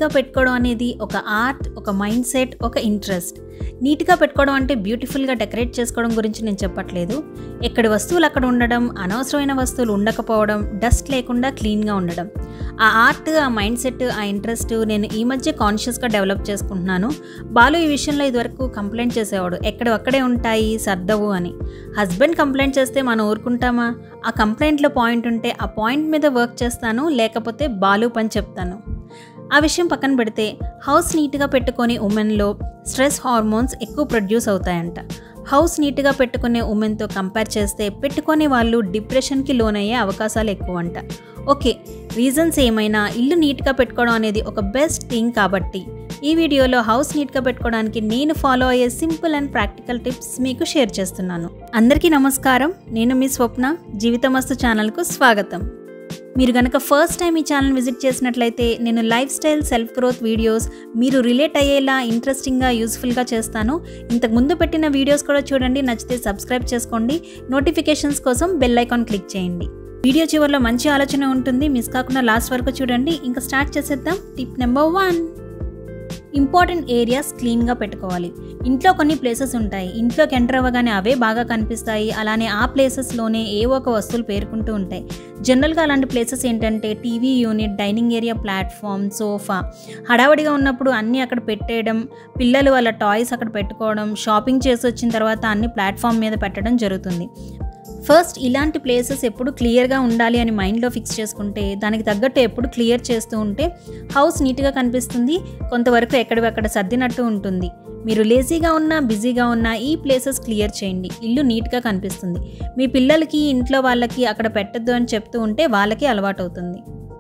నీట్గా పెట్టుకోవడం అనేది ఒక ఆర్ట్ ఒక మైండ్ సెట్ ఒక ఇంట్రెస్ట్ నీట్గా పెట్టుకోవడం అంటే బ్యూటిఫుల్గా డెకరేట్ చేసుకోవడం గురించి నేను చెప్పట్లేదు ఎక్కడి వస్తువులు అక్కడ ఉండడం అనవసరమైన వస్తువులు ఉండకపోవడం డస్ట్ లేకుండా క్లీన్గా ఉండడం ఆ ఆర్ట్ ఆ మైండ్ సెట్ ఆ ఇంట్రెస్ట్ నేను ఈ మధ్య కాన్షియస్గా డెవలప్ చేసుకుంటున్నాను బాలు ఈ విషయంలో ఇదివరకు కంప్లైంట్ చేసేవాడు ఎక్కడ అక్కడే ఉంటాయి సర్దవు అని హస్బెండ్ కంప్లైంట్ చేస్తే మనం ఊరుకుంటామా ఆ కంప్లైంట్లో పాయింట్ ఉంటే ఆ పాయింట్ మీద వర్క్ చేస్తాను లేకపోతే బాలు పని చెప్తాను ఆ విషయం పక్కన పెడితే హౌస్ నీట్గా పెట్టుకొని ఉమెన్లో స్ట్రెస్ హార్మోన్స్ ఎక్కువ ప్రొడ్యూస్ అవుతాయంట హౌస్ నీట్గా పెట్టుకునే ఉమెన్తో కంపేర్ చేస్తే పెట్టుకునే వాళ్ళు డిప్రెషన్కి లోనయ్యే అవకాశాలు ఎక్కువ అంట ఓకే రీజన్స్ ఏమైనా ఇల్లు నీట్గా పెట్టుకోవడం అనేది ఒక బెస్ట్ థింగ్ కాబట్టి ఈ వీడియోలో హౌస్ నీట్గా పెట్టుకోవడానికి నేను ఫాలో అయ్యే సింపుల్ అండ్ ప్రాక్టికల్ టిప్స్ మీకు షేర్ చేస్తున్నాను అందరికీ నమస్కారం నేను మీ స్వప్న జీవితమస్తు ఛానల్కు స్వాగతం మీరు కనుక ఫస్ట్ టైం ఈ ఛానల్ విజిట్ చేసినట్లయితే నేను lifestyle self growth videos మీరు రిలేట్ అయ్యేలా ఇంట్రెస్టింగ్గా యూస్ఫుల్గా చేస్తాను ఇంతకు ముందు పెట్టిన వీడియోస్ కూడా చూడండి నచ్చితే సబ్స్క్రైబ్ చేసుకోండి నోటిఫికేషన్స్ కోసం బెల్ ఐకాన్ క్లిక్ చేయండి వీడియో చివరిలో మంచి ఆలోచన ఉంటుంది మిస్ కాకుండా లాస్ట్ వరకు చూడండి ఇంకా స్టార్ట్ చేసేద్దాం tip number one important areas క్లీన్గా పెట్టుకోవాలి ఇంట్లో కొన్ని ప్లేసెస్ ఉంటాయి ఇంట్లోకి ఎంటర్ అవ్వగానే అవే బాగా కనిపిస్తాయి అలానే ఆ ప్లేసెస్లోనే ఏ ఒక వస్తువులు పేర్కొంటూ ఉంటాయి జనరల్గా అలాంటి ప్లేసెస్ ఏంటంటే TV unit dining area platform sofa హడావడిగా ఉన్నప్పుడు అన్నీ అక్కడ పెట్టేయడం పిల్లలు వాళ్ళ టాయ్స్ అక్కడ పెట్టుకోవడం షాపింగ్ చేసి వచ్చిన తర్వాత అన్ని ప్లాట్ఫామ్ మీద పెట్టడం జరుగుతుంది ఫస్ట్ ఇలాంటి ప్లేసెస్ ఎప్పుడు క్లియర్గా ఉండాలి అని మైండ్లో ఫిక్స్ చేసుకుంటే దానికి తగ్గట్టు ఎప్పుడు క్లియర్ చేస్తూ ఉంటే హౌస్ నీట్గా కనిపిస్తుంది కొంతవరకు ఎక్కడివక్కడ సర్దినట్టు ఉంటుంది మీరు లేజీగా ఉన్నా బిజీగా ఉన్నా ఈ ప్లేసెస్ క్లియర్ చేయండి ఇల్లు నీట్గా కనిపిస్తుంది మీ పిల్లలకి ఇంట్లో వాళ్ళకి అక్కడ పెట్టద్దు అని చెప్తూ ఉంటే వాళ్ళకి అలవాటు అవుతుంది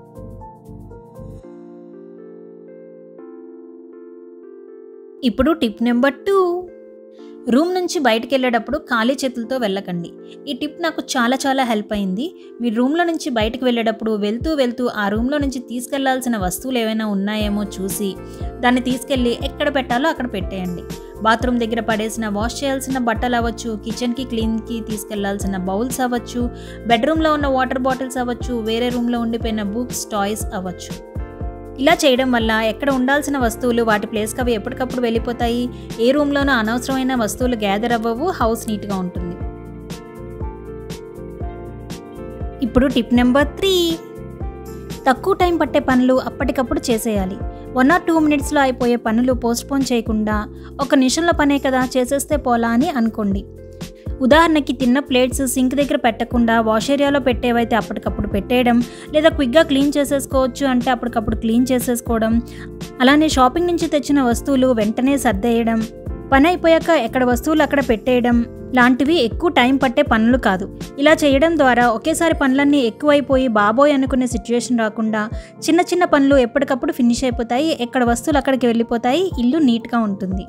ఇప్పుడు టిప్ నెంబర్ టూ రూమ్ నుంచి బయటకు వెళ్ళేటప్పుడు ఖాళీ చేతులతో వెళ్ళకండి ఈ టిప్ నాకు చాలా చాలా హెల్ప్ అయింది మీ రూమ్లో నుంచి బయటకు వెళ్ళేటప్పుడు వెళ్తూ వెళ్తూ ఆ రూమ్లో నుంచి తీసుకెళ్లాల్సిన వస్తువులు ఏమైనా ఉన్నాయేమో చూసి దాన్ని తీసుకెళ్ళి ఎక్కడ పెట్టాలో అక్కడ పెట్టేయండి బాత్రూమ్ దగ్గర పడేసిన వాష్ చేయాల్సిన బట్టలు అవ్వచ్చు కిచెన్కి క్లీన్కి తీసుకెళ్లాల్సిన బౌల్స్ అవ్వచ్చు బెడ్రూమ్లో ఉన్న వాటర్ బాటిల్స్ అవ్వచ్చు వేరే రూమ్లో ఉండిపోయిన బుక్స్ టాయ్స్ అవ్వచ్చు ఇలా చేయడం వల్ల ఎక్కడ ఉండాల్సిన వస్తువులు వాటి ప్లేస్కి అవి ఎప్పటికప్పుడు వెళ్ళిపోతాయి ఏ రూమ్లోనూ అనవసరమైన వస్తువులు గ్యాదర్ అవ్వవు హౌస్ నీట్గా ఉంటుంది ఇప్పుడు టిప్ నెంబర్ త్రీ తక్కువ టైం పట్టే పనులు అప్పటికప్పుడు చేసేయాలి వన్ ఆర్ టూ మినిట్స్లో అయిపోయే పనులు పోస్ట్పోన్ చేయకుండా ఒక నిమిషంలో పనే కదా చేసేస్తే పోలా అని అనుకోండి ఉదాహరణకి తిన్న ప్లేట్స్ సింక్ దగ్గర పెట్టకుండా వాష్ ఏరియాలో పెట్టేవైతే అప్పటికప్పుడు పెట్టేయడం లేదా క్విక్గా క్లీన్ చేసేసుకోవచ్చు అంటే అప్పటికప్పుడు క్లీన్ చేసేసుకోవడం అలానే షాపింగ్ నుంచి తెచ్చిన వస్తువులు వెంటనే సర్దేయడం పని అయిపోయాక ఎక్కడ వస్తువులు అక్కడ పెట్టేయడం లాంటివి ఎక్కువ టైం పట్టే పనులు కాదు ఇలా చేయడం ద్వారా ఒకేసారి పనులన్నీ ఎక్కువైపోయి బాబోయ్ అనుకునే సిచ్యువేషన్ రాకుండా చిన్న చిన్న పనులు ఎప్పటికప్పుడు ఫినిష్ అయిపోతాయి ఎక్కడ వస్తువులు అక్కడికి వెళ్ళిపోతాయి ఇల్లు నీట్గా ఉంటుంది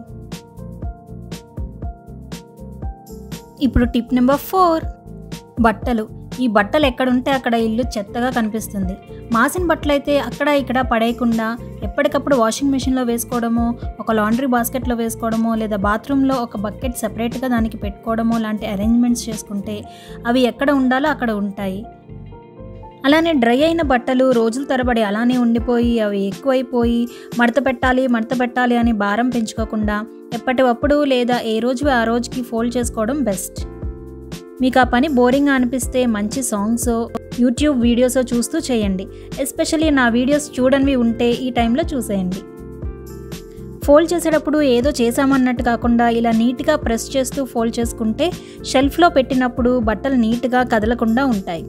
ఇప్పుడు టిప్ నెంబర్ ఫోర్ బట్టలు ఈ బట్టలు ఎక్కడుంటే అక్కడ ఇల్లు చెత్తగా కనిపిస్తుంది మాసిన బట్టలు అయితే అక్కడ ఇక్కడ పడేయకుండా ఎప్పటికప్పుడు వాషింగ్ మెషిన్లో వేసుకోవడమో ఒక లాండ్రీ బాస్కెట్లో వేసుకోవడమో లేదా బాత్రూంలో ఒక బకెట్ సపరేట్గా దానికి పెట్టుకోవడమో లాంటి అరేంజ్మెంట్స్ చేసుకుంటే అవి ఎక్కడ ఉండాలో అక్కడ ఉంటాయి అలానే డ్రై అయిన బట్టలు రోజుల తరబడి అలానే ఉండిపోయి అవి ఎక్కువైపోయి మడత పెట్టాలి మడత పెట్టాలి అని భారం పెంచుకోకుండా ఎప్పటికప్పుడు లేదా ఏ రోజు ఆ రోజుకి ఫోల్డ్ చేసుకోవడం బెస్ట్ మీకు ఆ పని బోరింగ్ అనిపిస్తే మంచి సాంగ్స్ యూట్యూబ్ వీడియోస్ చూస్తూ చేయండి ఎస్పెషల్లీ నా వీడియోస్ చూడనివి ఉంటే ఈ టైంలో చూసేయండి ఫోల్డ్ చేసేటప్పుడు ఏదో చేసామన్నట్టు కాకుండా ఇలా నీట్గా ప్రెస్ చేస్తూ ఫోల్డ్ చేసుకుంటే షెల్ఫ్లో పెట్టినప్పుడు బట్టలు నీట్గా కదలకుండా ఉంటాయి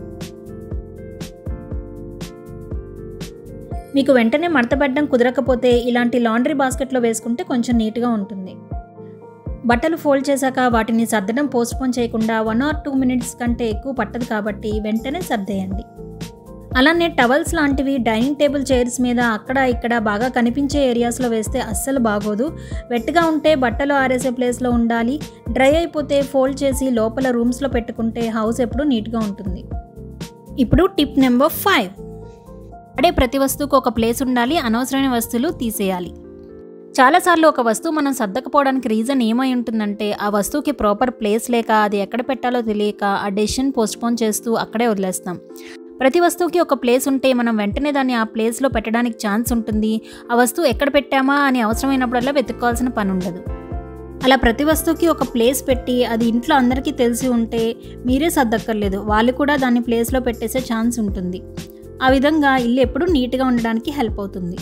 మీకు వెంటనే మడతపెట్టడం కుదరకపోతే ఇలాంటి లాండ్రీ బాస్కెట్లో వేసుకుంటే కొంచెం నీట్గా ఉంటుంది బట్టలు ఫోల్డ్ చేశాక వాటిని సర్దడం పోస్ట్పోన్ చేయకుండా వన్ ఆర్ టూ మినిట్స్ కంటే ఎక్కువ పట్టదు కాబట్టి వెంటనే సర్దేయండి అలానే టవల్స్ లాంటివి డైనింగ్ టేబుల్ చైర్స్ మీద అక్కడ ఇక్కడ బాగా కనిపించే ఏరియాస్లో వేస్తే అస్సలు బాగోదు వెట్గా ఉంటే బట్టలు ఆరేసే ప్లేస్లో ఉండాలి డ్రై అయిపోతే ఫోల్డ్ చేసి లోపల రూమ్స్లో పెట్టుకుంటే హౌస్ ఎప్పుడూ నీట్గా ఉంటుంది ఇప్పుడు టిప్ నెంబర్ ఫైవ్ వాడే ప్రతి వస్తువుకు ఒక ప్లేస్ ఉండాలి అనవసరమైన వస్తువులు తీసేయాలి చాలాసార్లు ఒక వస్తువు మనం సర్దకపోవడానికి రీజన్ ఏమై ఉంటుందంటే ఆ వస్తువుకి ప్రాపర్ ప్లేస్ లేక అది ఎక్కడ పెట్టాలో తెలియక ఆ డెసిషన్ పోస్ట్పోన్ చేస్తూ అక్కడే వదిలేస్తాం ప్రతి వస్తువుకి ఒక ప్లేస్ ఉంటే మనం వెంటనే దాన్ని ఆ ప్లేస్లో పెట్టడానికి ఛాన్స్ ఉంటుంది ఆ వస్తువు ఎక్కడ పెట్టామా అని అవసరమైనప్పుడల్లా వెతుక్కోవాల్సిన పని ఉండదు అలా ప్రతి వస్తువుకి ఒక ప్లేస్ పెట్టి అది ఇంట్లో అందరికీ తెలిసి ఉంటే మీరే సర్దక్కర్లేదు వాళ్ళు కూడా దాన్ని ప్లేస్లో పెట్టేసే ఛాన్స్ ఉంటుంది ఆ విధంగా ఇల్లు ఎప్పుడూ నీట్గా ఉండడానికి హెల్ప్ అవుతుంది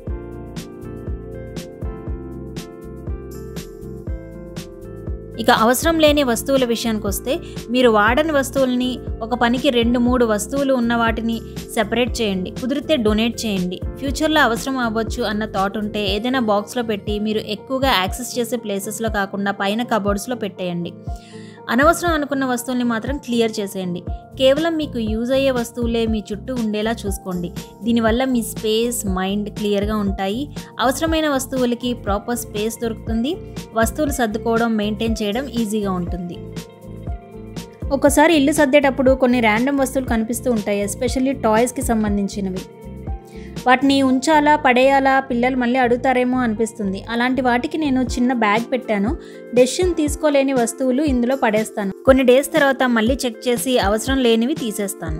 ఇక అవసరం లేని వస్తువుల విషయానికి వస్తే మీరు వాడని వస్తువుల్ని ఒక పనికి రెండు మూడు వస్తువులు ఉన్న వాటిని సెపరేట్ చేయండి కుదిరితే డొనేట్ చేయండి ఫ్యూచర్లో అవసరం అవ్వచ్చు అన్న థాట్ ఉంటే ఏదైనా బాక్స్లో పెట్టి మీరు ఎక్కువగా యాక్సెస్ చేసే ప్లేసెస్లో కాకుండా పైన కబోర్డ్స్లో పెట్టేయండి అనవసరం అనుకున్న వస్తువుల్ని మాత్రం క్లియర్ చేసేయండి కేవలం మీకు యూజ్ అయ్యే వస్తువులే మీ చుట్టూ ఉండేలా చూసుకోండి దీనివల్ల మీ స్పేస్ మైండ్ క్లియర్గా ఉంటాయి అవసరమైన వస్తువులకి ప్రాపర్ స్పేస్ దొరుకుతుంది వస్తువులు సర్దుకోవడం మెయింటైన్ చేయడం ఈజీగా ఉంటుంది ఒకసారి ఇల్లు సర్దేటప్పుడు కొన్ని ర్యాండమ్ వస్తువులు కనిపిస్తూ ఉంటాయి ఎస్పెషల్లీ టాయ్స్కి సంబంధించినవి వాటిని ఉంచాలా పడేయాలా పిల్లలు మళ్ళీ అడుగుతారేమో అనిపిస్తుంది అలాంటి వాటికి నేను చిన్న బ్యాగ్ పెట్టాను డెసిషన్ తీసుకోలేని వస్తువులు ఇందులో పడేస్తాను కొన్ని డేస్ తర్వాత మళ్ళీ చెక్ చేసి అవసరం లేనివి తీసేస్తాను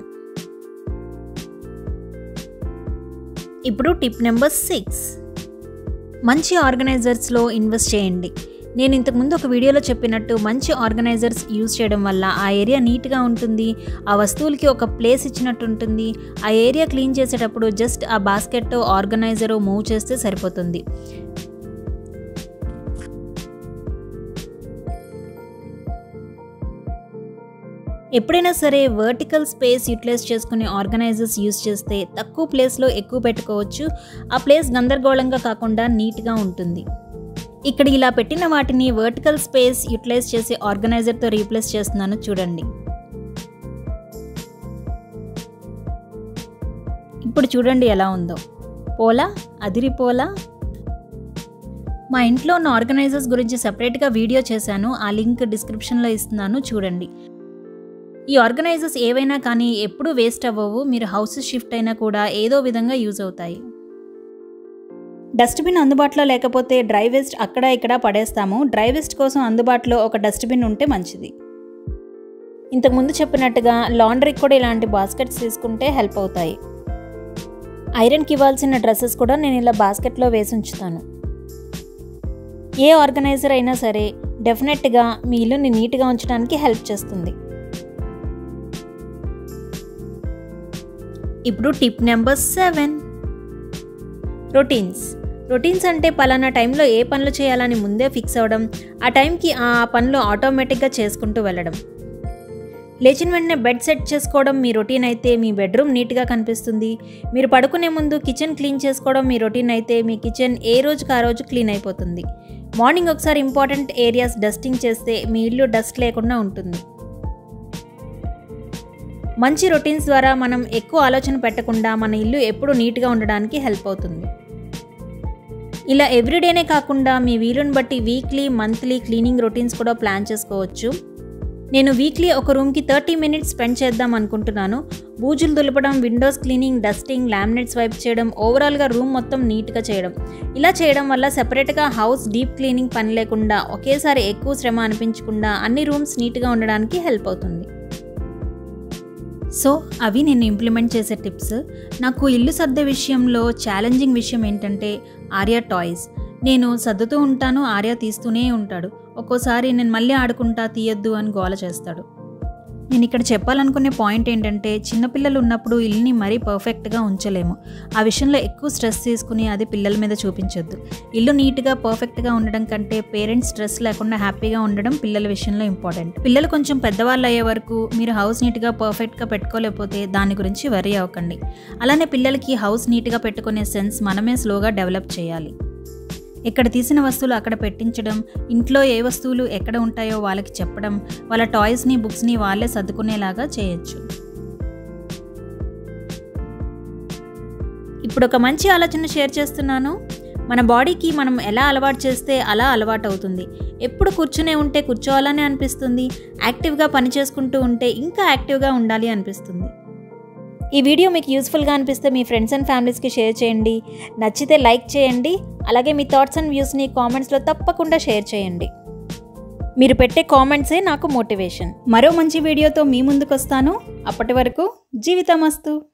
ఇప్పుడు టిప్ నెంబర్ సిక్స్ మంచి ఆర్గనైజర్స్లో ఇన్వెస్ట్ చేయండి నేను ఇంతకుముందు ఒక వీడియోలో చెప్పినట్టు మంచి ఆర్గనైజర్స్ యూజ్ చేయడం వల్ల ఆ ఏరియా నీట్గా ఉంటుంది ఆ వస్తువులకి ఒక ప్లేస్ ఇచ్చినట్టు ఉంటుంది ఆ ఏరియా క్లీన్ చేసేటప్పుడు జస్ట్ ఆ బాస్కెట్ ఆర్గనైజర్ మూవ్ చేస్తే సరిపోతుంది ఎప్పుడైనా సరే వర్టికల్ స్పేస్ యూటిలైజ్ చేసుకునే ఆర్గనైజర్స్ యూజ్ చేస్తే తక్కువ ప్లేస్లో ఎక్కువ పెట్టుకోవచ్చు ఆ ప్లేస్ గందరగోళంగా కాకుండా నీట్గా ఉంటుంది ఇక్కడ ఇలా పెట్టిన వాటిని వర్టికల్ స్పేస్ యూటిలైజ్ చేసే ఆర్గనైజర్తో రీప్లేస్ చేస్తున్నాను చూడండి ఇప్పుడు చూడండి ఎలా ఉందో పోలా అదిరిపోలా మా ఇంట్లో ఉన్న ఆర్గనైజర్స్ గురించి సపరేట్గా వీడియో చేశాను ఆ లింక్ డిస్క్రిప్షన్లో ఇస్తున్నాను చూడండి ఈ ఆర్గనైజర్స్ ఏవైనా కానీ ఎప్పుడూ వేస్ట్ అవ్వవు మీరు హౌసెస్ షిఫ్ట్ అయినా కూడా ఏదో విధంగా యూజ్ అవుతాయి డస్ట్బిన్ అందుబాటులో లేకపోతే డ్రై వేస్ట్ అక్కడ ఇక్కడ పడేస్తాము డ్రై వేస్ట్ కోసం అందుబాటులో ఒక డస్ట్బిన్ ఉంటే మంచిది ఇంతకుముందు చెప్పినట్టుగా లాండ్రీకి కూడా ఇలాంటి బాస్కెట్స్ తీసుకుంటే హెల్ప్ అవుతాయి ఐరన్కి ఇవ్వాల్సిన డ్రెస్సెస్ కూడా నేను ఇలా బాస్కెట్లో వేసి ఉంచుతాను ఏ ఆర్గనైజర్ అయినా సరే డెఫినెట్గా మీ ఇల్లుని నీట్గా ఉంచడానికి హెల్ప్ చేస్తుంది ఇప్పుడు tip number seven routines routines అంటే పలానా టైంలో ఏ పనులు చేయాలని ముందే ఫిక్స్ అవ్వడం ఆ టైంకి ఆ పనులు ఆటోమేటిక్గా చేసుకుంటూ వెళ్ళడం లేచిన వెంటనే బెడ్ సెట్ చేసుకోవడం మీ రొటీన్ అయితే మీ బెడ్రూమ్ నీట్గా కనిపిస్తుంది మీరు పడుకునే ముందు కిచెన్ క్లీన్ చేసుకోవడం మీ రొటీన్ అయితే మీ కిచెన్ ఏ రోజుకి ఆ రోజు క్లీన్ అయిపోతుంది మార్నింగ్ ఒకసారి ఇంపార్టెంట్ ఏరియాస్ డస్టింగ్ చేస్తే మీ ఇల్లు డస్ట్ లేకుండా ఉంటుంది మంచి రొటీన్స్ ద్వారా మనం ఎక్కువ ఆలోచన పెట్టకుండా మన ఇల్లు ఎప్పుడు నీట్గా ఉండడానికి హెల్ప్ అవుతుంది ఇలా ఎవ్రీడేనే కాకుండా మీ వీలుని బట్టి వీక్లీ మంత్లీ క్లీనింగ్ రొటీన్స్ కూడా ప్లాన్ చేసుకోవచ్చు నేను వీక్లీ ఒక రూమ్కి థర్టీ మినిట్స్ స్పెండ్ చేద్దాం అనుకుంటున్నాను బూజులు దులపడం windows cleaning dusting laminates wipe చేయడం ఓవరాల్గా రూమ్ మొత్తం నీట్గా చేయడం ఇలా చేయడం వల్ల సెపరేట్గా హౌస్ డీప్ క్లీనింగ్ పని లేకుండా ఒకేసారి ఎక్కువ శ్రమ అనిపించకుండా అన్ని రూమ్స్ నీట్గా ఉండడానికి హెల్ప్ అవుతుంది సో అవి నేను ఇంప్లిమెంట్ చేసే టిప్స్ నాకు ఇల్లు సర్దే విషయంలో ఛాలెంజింగ్ విషయం ఏంటంటే ఆర్యా టాయ్స్ నేను సర్దుతూ ఉంటాను ఆర్య తీస్తూనే ఉంటాడు ఒక్కోసారి నేను మళ్ళీ ఆడుకుంటా తీయొద్దు అని గోల చేస్తాడు నేను ఇక్కడ చెప్పాలనుకునే పాయింట్ ఏంటంటే చిన్నపిల్లలు ఉన్నప్పుడు ఇల్లుని మరీ పర్ఫెక్ట్గా ఉంచలేము ఆ విషయంలో ఎక్కువ స్ట్రెస్ తీసుకుని అది పిల్లల మీద చూపించొద్దు ఇల్లు నీట్గా పర్ఫెక్ట్గా ఉండడం కంటే పేరెంట్స్ స్ట్రెస్ లేకుండా హ్యాపీగా ఉండడం పిల్లల విషయంలో ఇంపార్టెంట్ పిల్లలు కొంచెం పెద్దవాళ్ళు అయ్యే వరకు మీరు హౌస్ నీట్గా పర్ఫెక్ట్గా పెట్టుకోలేకపోతే దాని గురించి వరీ అవ్వకండి అలానే పిల్లలకి హౌస్ నీట్గా పెట్టుకునే సెన్స్ మనమే స్లోగా డెవలప్ చేయాలి ఇక్కడ తీసిన వస్తువులు అక్కడ పెట్టించడం ఇంట్లో ఏ వస్తువులు ఎక్కడ ఉంటాయో వాళ్ళకి చెప్పడం వాళ్ళ టాయ్స్ని బుక్స్ని వాళ్ళే సర్దుకునేలాగా చేయొచ్చు ఇప్పుడు ఒక మంచి ఆలోచన షేర్ చేస్తున్నాను మన బాడీకి మనం ఎలా అలవాటు చేస్తే అలా అలవాటు అవుతుంది ఎప్పుడు కూర్చునే ఉంటే కూర్చోవాలని అనిపిస్తుంది యాక్టివ్గా పని చేసుకుంటూ ఉంటే ఇంకా యాక్టివ్గా ఉండాలి అనిపిస్తుంది ఈ వీడియో మీకు యూస్ఫుల్గా అనిపిస్తే మీ ఫ్రెండ్స్ అండ్ ఫ్యామిలీస్కి షేర్ చేయండి నచ్చితే లైక్ చేయండి అలాగే మీ థాట్స్ అండ్ వ్యూస్ని కామెంట్స్లో తప్పకుండా షేర్ చేయండి మీరు పెట్టే కామెంట్సే నాకు మోటివేషన్ మరో మంచి వీడియోతో మీ ముందుకు వస్తాను అప్పటి వరకు జీవితమస్తు